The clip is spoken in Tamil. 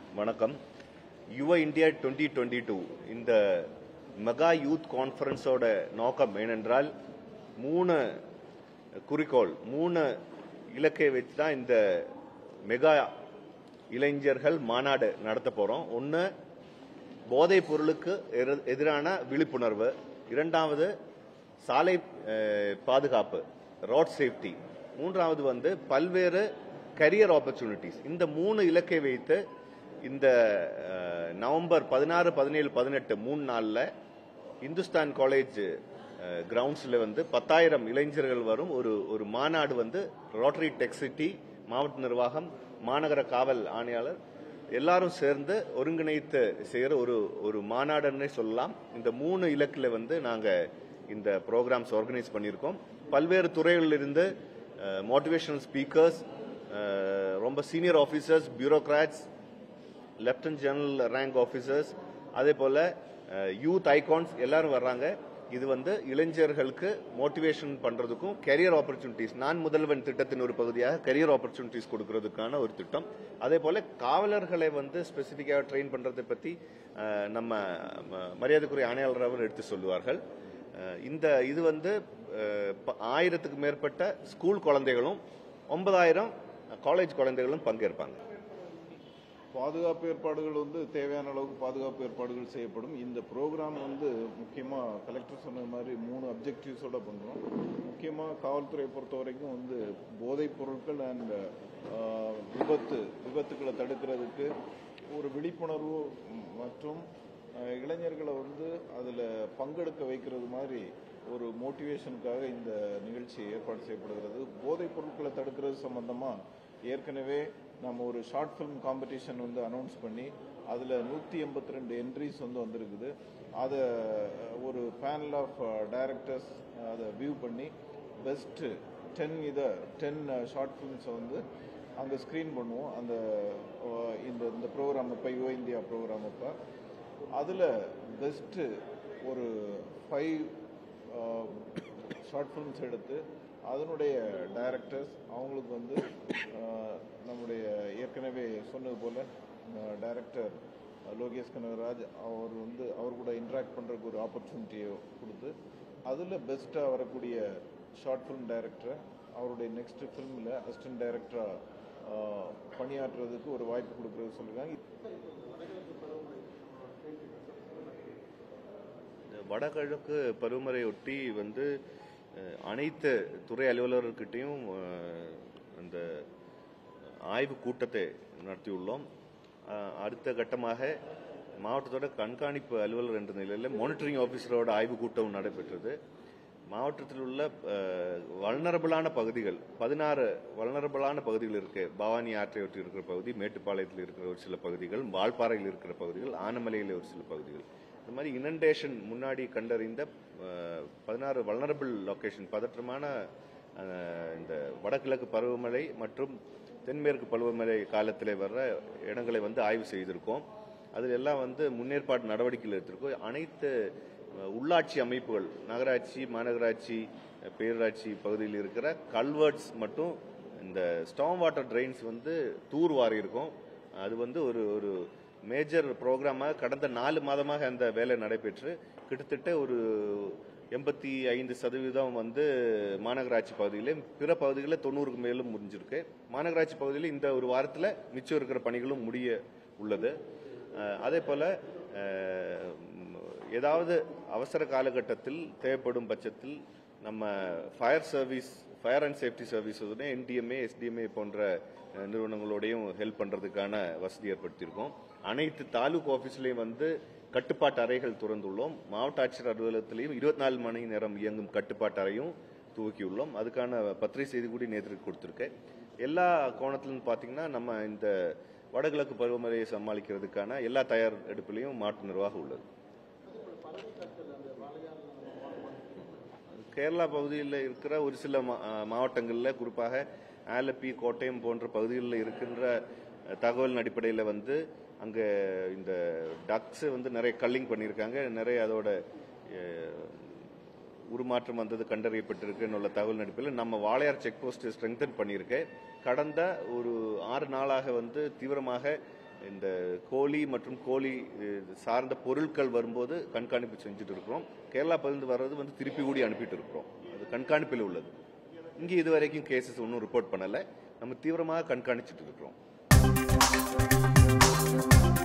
வணக்கம் Yuva India twenty twenty two இந்த மெகா யூத் கான்ஃபரன்ஸோட நோக்கம் ஏனென்றால் மூணு குறிக்கோள் மூணு இலக்கை வச்சு தான் இந்த மெகா இளைஞர்கள் மாநாடு நடத்த போறோம் ஒன்று போதைப் பொருளுக்கு எதிர- எதிரான விழிப்புணர்வு இரண்டாவது சாலை அஹ், பாதுகாப்பு ரோட் சேஃப்டி மூன்றாவது வந்து பல்வேறு கரியர் ஆப்பர்ச்சுனிட்டிஸ் இந்த மூணு இலக்கை வைத்து இந்த அஹ், நவம்பர் பதினாறு பதினேழு பதினெட்டு மூணு நாளில் இந்துஸ்தான் காலேஜ் கிரவுண்ட்ஸில் வந்து பத்தாயிரம் இளைஞர்கள் வரும் ஒரு ஒரு மாநாடு வந்து ரோட்டரி டெக் சிட்டி மாவட்ட நிர்வாகம் மாநகர காவல் ஆணையாளர் எல்லாரும் சேர்ந்து ஒருங்கிணைத்து செய்யற ஒரு ஒரு மாநாடுன்னே சொல்லலாம் இந்த மூணு இலக்கில் வந்து நாங்க இந்த ப்ரோக்ராம்ஸ் ஆர்கனைஸ் பண்ணியிருக்கோம் பல்வேறு துறைகளிலிருந்து மோட்டிவேஷனல் ஸ்பீக்கர்ஸ் ரொம்ப senior officers bureaucrats lieutenant general rank officers அதே போல யூத் ஐகான்ஸ் எல்லாரும் வர்றாங்க இது வந்து இளைஞர்களுக்கு மோட்டிவேஷன் பண்றதுக்கும் கெரியர் ஆப்பர்ச்சுனிட்டிஸ் நான் முதல்வன் திட்டத்தின் ஒரு பகுதியாக கெரியர் ஆப்பர்ச்சுனிட்டிஸ் கொடுக்கறதுக்கான ஒரு திட்டம் அதே போல காவலர்களை வந்து ஸ்பெசிஃபிக்காக ட்ரெயின் பண்றதை பத்தி அஹ், நம்ம ம- மரியாதைக்குரிய ஆணையாளர் அவர் எடுத்து சொல்லுவார்கள் அஹ், இந்த இது வந்து அஹ், ப- ஆயிரத்துக்கு மேற்பட்ட ஸ்கூல் குழந்தைகளும் ஒன்பதாயிரம் காலேஜ் குழந்தைகளும் பங்கேற்பாங்க பாதுகாப்பு ஏற்பாடுகள் வந்து தேவையான அளவுக்கு பாதுகாப்பு ஏற்பாடுகள் செய்யப்படும் இந்த ப்ரோக்ராம் வந்து முக்கியமாக கலெக்டர் சொன்ன மாதிரி மூணு அப்ஜெக்டிவ்ஸோட பண்ணுறோம் முக்கியமாக காவல்துறையை பொறுத்த வரைக்கும் வந்து போதைப் பொருட்கள் அண்ட் விபத்து விபத்துக்களை தடுக்கிறதுக்கு ஒரு விழிப்புணர்வு மற்றும் அஹ், இளைஞர்களை வந்து அதில் பங்கெடுக்க வைக்கிறது மாதிரி ஒரு மோட்டிவேஷனுக்காக இந்த நிகழ்ச்சி ஏற்பாடு செய்யப்படுகிறது போதைப் பொருட்களை தடுக்கிறது சம்பந்தமாக ஏற்கனவே நம்ம ஒரு ஷார்ட் ஃபிலிம் காம்படிஷன் வந்து அனௌன்ஸ் பண்ணி அதில் நூற்றி எண்பத்தி ரெண்டு என்ட்ரிஸ் வந்து வந்திருக்குது அதை ஒரு பேனல் ஆஃப் டைரக்டர்ஸ் அதை வியூ பண்ணி பெஸ்ட்டு டென் இதை டென் ஷார்ட் ஃபிலிம்ஸை வந்து அங்கே ஸ்க்ரீன் பண்ணுவோம் அந்த அஹ், இந்த இந்த ப்ரோக்ராம் இப்போ யுவ இந்தியா ப்ரோக்ராம் அப்போ அதில் பெஸ்ட்டு ஒரு ஃபைவ் ஷார்ட் ஃபிலிம்ஸ் எடுத்து அதனுடைய டைரக்டர்ஸ் அவங்களுக்கு வந்து அஹ், நம்முடைய ஏற்கனவே சொன்னது போல் டைரக்டர் லோகேஷ் கனகராஜ் அவர் வந்து அவர் கூட இன்ட்ராக்ட் பண்ணுறதுக்கு ஒரு ஆப்பர்ச்சுனிட்டியை கொடுத்து அதில் பெஸ்ட்டாக வரக்கூடிய ஷார்ட் ஃபிலிம் டைரக்டரை அவருடைய நெக்ஸ்ட் ஃபிலிமில் அசிஸ்டன்ட் டைரக்டராக பணியாற்றுறதுக்கு ஒரு வாய்ப்பு கொடுக்குறது சொல்லியிருக்காங்க இந்த வடகிழக்கு பருவமழை ஒட்டி வந்து அஹ், அனைத்து துறை அலுவலர்கிட்டையும் அஹ், அந்த ஆய்வு கூட்டத்தை நடத்தியுள்ளோம் அஹ், அடுத்த கட்டமாக மாவட்டத்தோட கண்காணிப்பு அலுவலர் என்ற நிலையில் மானிட்டரிங் ஆஃபீஸரோட ஆய்வு கூட்டம் நடைபெற்றது மாவட்டத்தில் உள்ள வல்னரபிளான பகுதிகள் பதினாறு வல்னரபிளான பகுதிகள் இருக்கு பவானி ஆற்றை ஒட்டி இருக்கிற பகுதி மேட்டுப்பாளையத்தில் இருக்கிற ஒரு சில பகுதிகள் வால்பாறையில் இருக்கிற பகுதிகள் ஆனமலையில் ஒரு சில பகுதிகள் இந்த மாதிரி இனண்டேஷன் முன்னாடி கண்டறிந்த பதினாறு வல்னரபிள் லொகேஷன் பதற்றமான அஹ், இந்த வடகிழக்கு பருவமழை மற்றும் தென்மேற்கு பருவமழை காலத்தில் வர்ற இடங்களை வந்து ஆய்வு செய்திருக்கோம் அதில் எல்லாம் வந்து முன்னேற்பாடு நடவடிக்கைகள் எடுத்திருக்கோம் அனைத்து அஹ், உள்ளாட்சி அமைப்புகள் நகராட்சி மாநகராட்சி அஹ், பேரூராட்சி பகுதியில் இருக்கிற கல்வர்ட்ஸ் மட்டும் இந்த ஸ்டாம் வாட்டர் ட்ரெயின்ஸ் வந்து தூர் வாரி இருக்கும் அது வந்து ஒரு ஒரு மேஜர் ப்ரோக்ராமாக கடந்த நாலு மாதமாக அந்த வேலை நடைபெற்று கிட்டத்தட்ட ஒரு எண்பத்தி ஐந்து சதவீதம் வந்து மாநகராட்சி பகுதியிலும் பிற பகுதிகளில் தொண்ணூறுக்கு மேலும் முடிஞ்சிருக்கு மாநகராட்சி பகுதியில் இந்த ஒரு வாரத்தில் மிச்சம் இருக்கிற பணிகளும் முடிய உள்ளது அஹ், அதே போல அஹ், ஏதாவது அவசர காலகட்டத்தில் தேவைப்படும் பட்சத்தில் நம்ம fire service fire and safety சர்வீஸுடனே என்டிஎம்ஏ எஸ்டிஎம்ஏ போன்ற அஹ், நிறுவனங்களோடையும் ஹெல்ப் பண்றதுக்கான வசதி ஏற்படுத்தியிருக்கோம் அனைத்து தாலுக் ஆஃபீஸ்லையும் வந்து கட்டுப்பாட்டு அறைகள் திறந்துள்ளோம் மாவட்ட ஆட்சியர் அலுவலகத்திலையும் இருபத்தி நாலு மணி நேரம் இயங்கும் கட்டுப்பாட்டு அறையும் துவக்கியுள்ளோம் அதுக்கான பத்திரிகை செய்தி கூட நேற்று கொடுத்துருக்கேன் எல்லா கோணத்திலும் பார்த்தீங்கன்னா நம்ம இந்த வடகிழக்கு பருவமழையை சமாளிக்கிறதுக்கான எல்லா தயார் எடுப்பிலையும் மாவட்ட நிர்வாகம் உள்ளது கேரளா பகுதியில் இருக்கிற ஒரு சில மா- அஹ் மாவட்டங்களில் குறிப்பாக ஆலப்பி கோட்டயம் போன்ற பகுதிகளில் இருக்கின்ற அஹ், தகவலின் அடிப்படையில் வந்து அங்கே இந்த டக்ஸ் வந்து நிறைய கல்லிங் பண்ணியிருக்காங்க நிறைய அதோட அஹ், உருமாற்றம் வந்தது கண்டறியப்பட்டிருக்குன்னு உள்ள தகவல் அடிப்படையில் நம்ம வாளையார் செக் போஸ்ட் ஸ்ட்ரெங்தன் பண்ணியிருக்கேன் கடந்த ஒரு ஆறு நாளாக வந்து தீவிரமாக இந்த கோழி மற்றும் கோழி அஹ், சார்ந்த பொருட்கள் வரும்போது கண்காணிப்பு செஞ்சுட்டு இருக்கிறோம் கேரளா பகுதியிலிருந்து வர்றது வந்து திருப்பி கூடி அனுப்பிட்டு இருக்கிறோம் அது கண்காணிப்பில் உள்ளது இங்கே இது வரைக்கும் கேசஸ் ஒன்றும் ரிப்போர்ட் பண்ணலை நம்ம தீவிரமாக கண்காணிச்சிட்டு இருக்கிறோம்